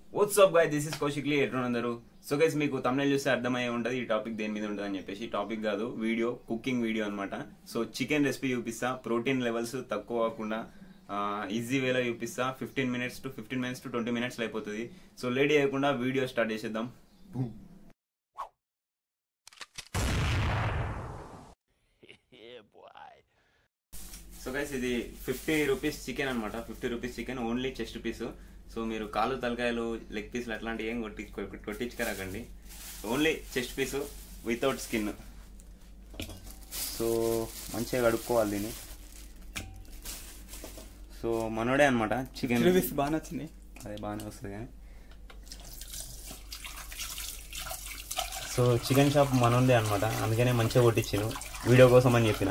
WhatsApp guy this is కౌశిక్లీ ఎట్లున్నారు so guys మీకు తమిళ చూస్తే అర్థమయ్యే ఉంటుంది ఈ టాపిక్ దేని మీద ఉంటుంది అని చెప్పేసి టాపిక్ కాదు వీడియో కుకింగ్ వీడియో అనమాట సో చికెన్ రెసిపీ చూపిస్తా ప్రోటీన్ లెవెల్స్ తక్కువ కాకుండా ఈజీ వేలో చూపిస్తా fifteen minutes to fifteen minutes to twenty minutes అయిపోతుంది సో లేడీ అయ్యకుండా వీడియో స్టార్ట్ చేసేద్దాం సో గైస్ ఇది ఫిఫ్టీ రూపీస్ చికెన్ అనమాట fifty rupees chicken only chest piece so మీరు కాలు తలకాయలు లెగ్ పీసులు అట్లాంటివి ఏం కొట్టి కొట్టించుకరాకండి only chest piece without skin so మంచిగా కడుక్కోవాలి దీన్ని సో మనోడే అనమాట చికెన్ రివ్యూస్ బాగా నచ్చింది అదే బాగానే వస్తుంది కానీ సో చికెన్ షాప్ మనోందే అనమాట అందుకనే మంచిగా కొట్టించాను వీడియో కోసం అని చెప్పిన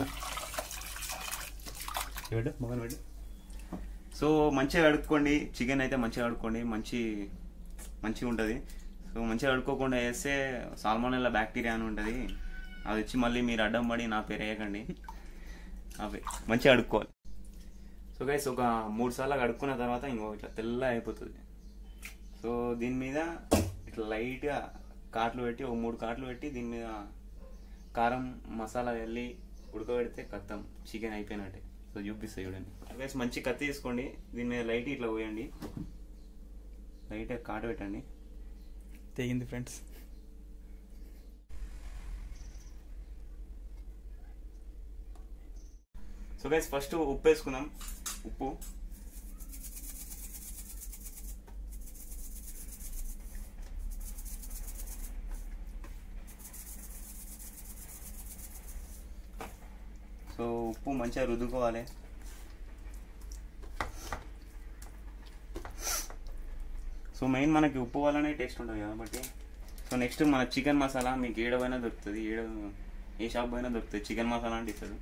పెట్టు మొగన్ పెట్టు సో మంచిగా కడుక్కోండి చికెన్ అయితే మంచిగా కడుక్కోండి మంచి మంచిగా ఉంటుంది సో మంచిగా కడుక్కోకుండా వేస్తే సాల్మోనెల్లా బ్యాక్టీరియా అని ఉంటుంది అది వచ్చి మళ్ళీ మీరు అడ్డం పడి నా పేరు వేయకండి అవి మంచిగా కడుక్కోవాలి సో గైస్ ఒక మూడు సార్లు కడుక్కున్న తర్వాత ఇంకో ఇట్లా తెల్ల అయిపోతుంది సో దీని మీద ఇట్లా లైట్గా కాట్లు పెట్టి ఒక మూడు కాట్లు పెట్టి దీని మీద కారం మసాలా వెళ్ళి ఉడకబెడితే కత్తం చికెన్ అయిపోయినట్టే సో చూపిస్తాయి చూడండి గైస్ మంచి కత్తి తీసుకోండి దీని మీద లైట్ ఇట్లా పోయండి లైట్గా కాటు పెట్టండి తెగింది ఫ్రెండ్స్ సో గైస్ ఫస్ట్ ఉప్పు వేసుకుందాం ఉప్పు సో ఉప్పు మంచిగా రుద్దుకోవాలి సో మెయిన్ మనకి ఉప్పు వల్లనే టేస్ట్ ఉంటుంది కాబట్టి సో నెక్స్ట్ మన చికెన్ మసాలా మీకు ఏడవైనా దొరుకుతుంది ఏడ ఏ షాప్ అయినా దొరుకుతుంది చికెన్ మసాలా అంటే ఇస్తారు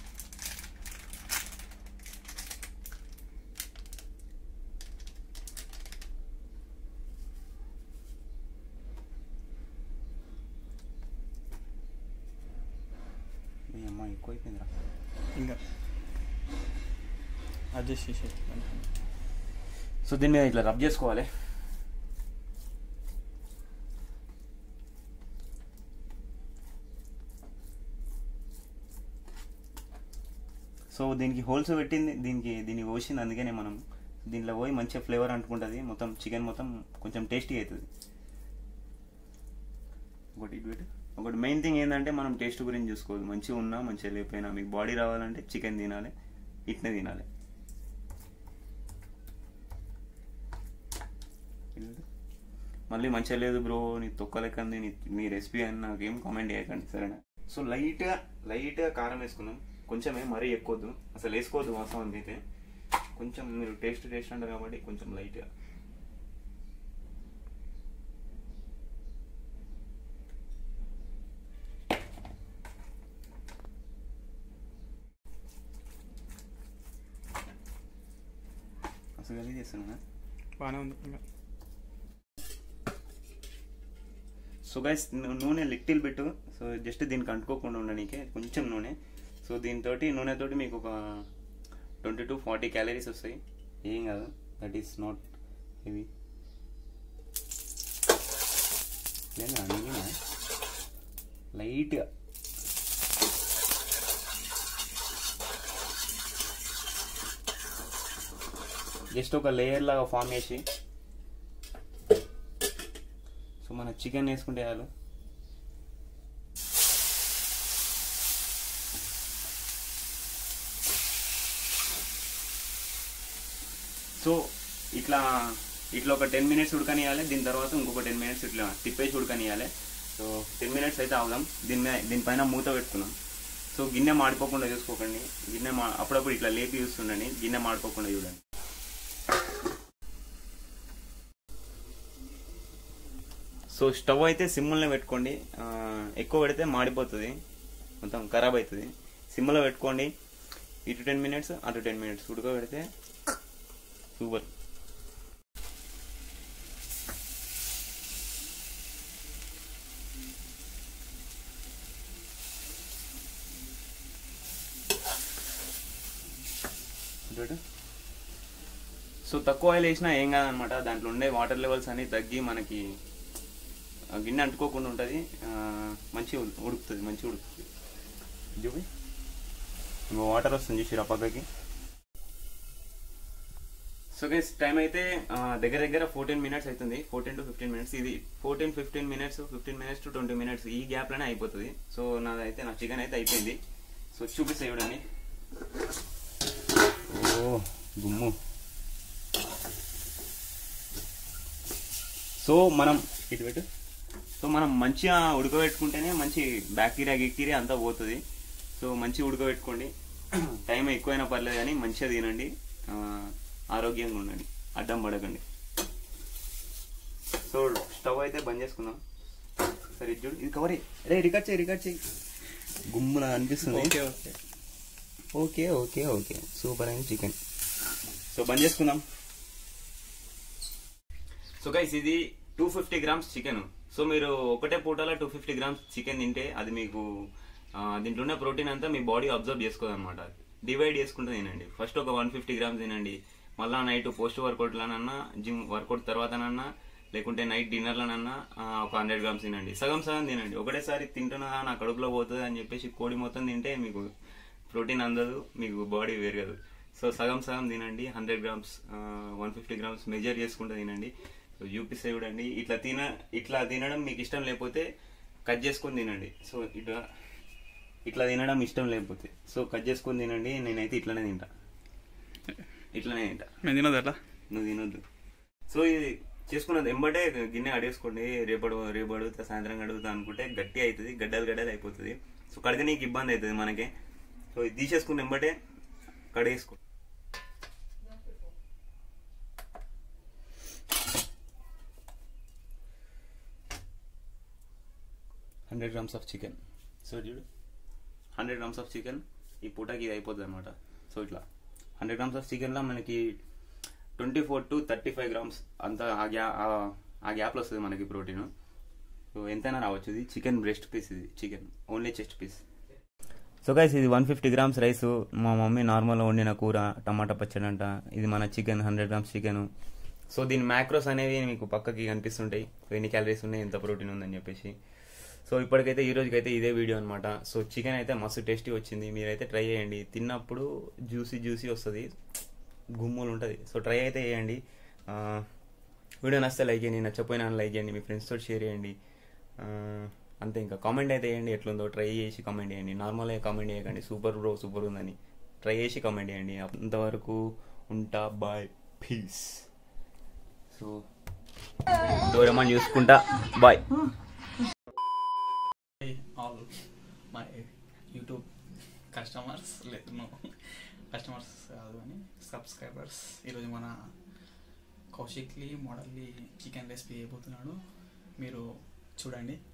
మీ అమ్మ ఎక్కువైపోయిందిరా ఇంకా అడ్జస్ట్ చేసే సో దీని మీద ఇట్లా రబ్ చేసుకోవాలి సో దీనికి హోల్స్ పెట్టింది దీనికి దీనికి పోసింది అందుకనే మనం దీంట్లో పోయి మంచిగా ఫ్లేవర్ అంటుకుంటుంది మొత్తం చికెన్ మొత్తం కొంచెం టేస్టీ అవుతుంది ఒకటి ఇటు పెట్టు. ఒకటి మెయిన్ థింగ్ ఏంటంటే మనం టేస్ట్ గురించి చూసుకోవాలి మంచిగా ఉన్నా మంచిగా లేకపోయినా మీకు బాడీ రావాలంటే చికెన్ తినాలి ఇట్నే తినాలి మళ్ళీ మంచిగా లేదు బ్రో నీ తొక్కలెక్కంది నీ మీ రెసిపీ అని నాకేం కామెంట్ చేయకండి సరేనా సో లైట్గా లైట్గా కారం వేసుకుందాం కొంచెమే మరీ ఎక్కువద్దు అసలు వేసుకోవద్దు వాస్తవం అయితే కొంచెం మీరు టేస్ట్ టేస్ట్ అంటారు కాబట్టి కొంచెం లైట్గా అసలు కలిగి చేస్తున్నా బాగానే ఉంది ఇంకా సో గైస్ నూనె లిటిల్ బిట్ సో జస్ట్ దీనికి అంటుకోకుండా ఉండడానికి కొంచెం నూనె సో దీంతోటి నూనెతోటి మీకు ఒక ట్వంటీ టు ఫార్టీ క్యాలరీస్ వస్తాయి ఏం కాదు దట్ ఈస్ నాట్ హెవీ లేదా అడిగినా లైట్గా జస్ట్ ఒక లేయర్ లాగా ఫామ్ చేసి సో మన చికెన్ వేసుకుంటే చాలు సో ఇట్లా ఇట్లా ఒక టెన్ మినిట్స్ ఉడకనియాలి దీని తర్వాత ఇంకొక టెన్ మినిట్స్ ఇట్లా తిప్పేసి ఉడకనియాలి సో టెన్ మినిట్స్ అయితే అవుదాం దీని మీద దీనిపైన మూత పెట్టుకున్నాం సో గిన్నె మాడిపోకుండా చూసుకోకండి గిన్నె మా అప్పుడప్పుడు ఇట్లా లేపి చూస్తుండండి గిన్నె మాడిపోకుండా చూడండి సో స్టవ్ అయితే సిమ్లో పెట్టుకోండి ఆ, ఎక్కువ పెడితే మాడిపోతుంది మొత్తం ఖరాబ్ అవుతుంది సిమ్లో పెట్టుకోండి ఇటు టెన్ మినిట్స్ అటు టెన్ మినిట్స్ ఉడకబెడితే సూపర్ సో తక్కువ ఆయిల్ వేసినా ఏం కాదనమాట దాంట్లో ఉండే వాటర్ లెవెల్స్ అన్ని తగ్గి మనకి ఆ గిన్నె అంటుకోకుండా ఉంటుంది మంచిగా ఉడుకుతుంది మంచిగా ఉడుకుతుంది చూపి ఇంకో వాటర్ వస్తుంది చూసిరా పక్కకి సో గైస్ టైం అయితే ఆ, దగ్గర దగ్గర ఫోర్టీన్ మినిట్స్ అవుతుంది ఫోర్టీన్ టు ఫిఫ్టీన్ మినిట్స్ ఇది fourteen fifteen minutes fifteen minutes to twenty minutes ఈ గ్యాప్లోనే అయిపోతుంది సో నాదైతే నా చికెన్ అయితే అయిపోయింది సో చూపిస్తే చూడండి ఓ గుమ్ము సో మనం ఇటు పెట్టు సో మనం మంచిగా ఉడకబెట్టుకుంటేనే మంచి బ్యాక్టీరియా గిక్టీరియా అంతా పోతుంది సో మంచిగా ఉడకబెట్టుకోండి టైం ఎక్కువైనా పర్లేదు కానీ మంచిగా తినండి ఆ, ఆరోగ్యంగా ఉండండి అడ్డం పడకండి సో స్టవ్ అయితే బంద్ చేసుకుందాం సరే ఇది చూడు ఇది కవర్ రే రికార్డ్ చేయి రికార్డ్ చేయి గుమ్మున అనిపిస్తుంది okay okay okay okay okay super అయిన చికెన్ సో బంద్ చేసుకుందాం సో గైస్ ఇది two fifty grams chicken so మీరు ఒకటే పూటలో టూ ఫిఫ్టీ గ్రామ్స్ చికెన్ తింటే అది మీకు ఆ, దీంట్లో ఉన్న ప్రోటీన్ అంతా మీ బాడీ అబ్జర్వ్ చేసుకోదు అనమాట డివైడ్ చేసుకుంటూ తినండి ఫస్ట్ ఒక వన్ ఫిఫ్టీ గ్రామ్స్ తినండి మళ్ళా నైట్ పోస్ట్ వర్కౌట్లనన్నా జిమ్ వర్కౌట్ తర్వాతనన్నా లేకుంటే నైట్ డిన్నర్లనన్నా ఆ, ఒక హండ్రెడ్ గ్రామ్స్ తినండి సగం సగం తినండి ఒకటేసారి తింటున్నా నా కడుపులో పోతుంది అని చెప్పేసి కోడి మొత్తం తింటే మీకు ప్రోటీన్ అందదు మీకు బాడీ పెరగదు సో సగం సగం తినండి hundred grams one fifty grams measure చేసుకుంటూ తినండి సో చూపిస్తే చూడండి ఇట్లా తిన ఇట్లా తినడం మీకు ఇష్టం లేకపోతే కట్ చేసుకొని తినండి సో ఇట్లా ఇట్లా తినడం ఇష్టం లేకపోతే సో కట్ చేసుకొని తినండి నేనైతే ఇట్లానే తింటా ఇట్లానే తింటా మేము తినదు అట్లా నువ్వు తినొద్దు సో ఇది చేసుకున్నది ఎంబటే గిన్నె అడేసుకోండి రేపడు రేపు అడుగుతా సాయంత్రం అడుగుతా అనుకుంటే గట్టి అవుతుంది గడ్డలు గడ్డలు అయిపోతుంది సో కడితే నీకు ఇబ్బంది అవుతుంది మనకి సో ఇది తీసేసుకున్న ఎంబటే కడేసుకో hundred grams of chicken so చూడు హండ్రెడ్ గ్రామ్స్ ఆఫ్ చికెన్ ఈ పూటకి ఇది అయిపోతుంది అనమాట సో ఇట్లా హండ్రెడ్ గ్రామ్స్ ఆఫ్ చికెన్లో మనకి twenty four to thirty five grams అంత ఆ గ్యా ఆ- ఆ గ్యాప్లో వస్తుంది మనకి ప్రోటీన్ సో ఎంతైనా రావచ్చు ఇది చికెన్ బ్రెస్ట్ పీస్ ఇది chicken only chest piece so guys ఇది వన్ ఫిఫ్టీ గ్రామ్స్ రైస్ మా మమ్మీ నార్మల్గా వండిన కూర టమాటా పచ్చడి అంట ఇది మన chicken hundred grams chicken so దీని మ్యాక్రోస్ అనేవి మీకు పక్కకి కనిపిస్తుంటాయి సో ఎన్ని క్యాలరీస్ ఉన్నాయి ఎంత ప్రోటీన్ ఉందని చెప్పేసి సో ఇప్పటికైతే ఈ రోజుకైతే ఇదే వీడియో అనమాట సో చికెన్ అయితే మస్తు టేస్టీ వచ్చింది మీరైతే ట్రై చేయండి తిన్నప్పుడు జ్యూసీ జ్యూసీ వస్తుంది గుమ్ములు ఉంటుంది సో ట్రై అయితే చేయండి ఆ, వీడియో నచ్చితే లైక్ చేయండి నచ్చపోయినా లైక్ చేయండి మీ ఫ్రెండ్స్తో షేర్ చేయండి ఆ, అంతే ఇంకా కామెంట్ అయితే చేయండి ఎట్లుందో ట్రై చేసి కామెంట్ చేయండి నార్మల్గా కామెంట్ చేయకండి సూపర్ బ్రో సూపర్ ఉందని ట్రై చేసి కామెంట్ చేయండి అంతవరకు ఉంటా బాయ్ పీస్ సో దూరమని చూసుకుంటా bye all my YouTube customers లేదు నో కస్టమర్స్ కాదు అని సబ్స్క్రైబర్స్ ఈరోజు మన కౌశిక్లీ మోడల్లీ చికెన్ రెసిపీ అయిపోతున్నాడు మీరు చూడండి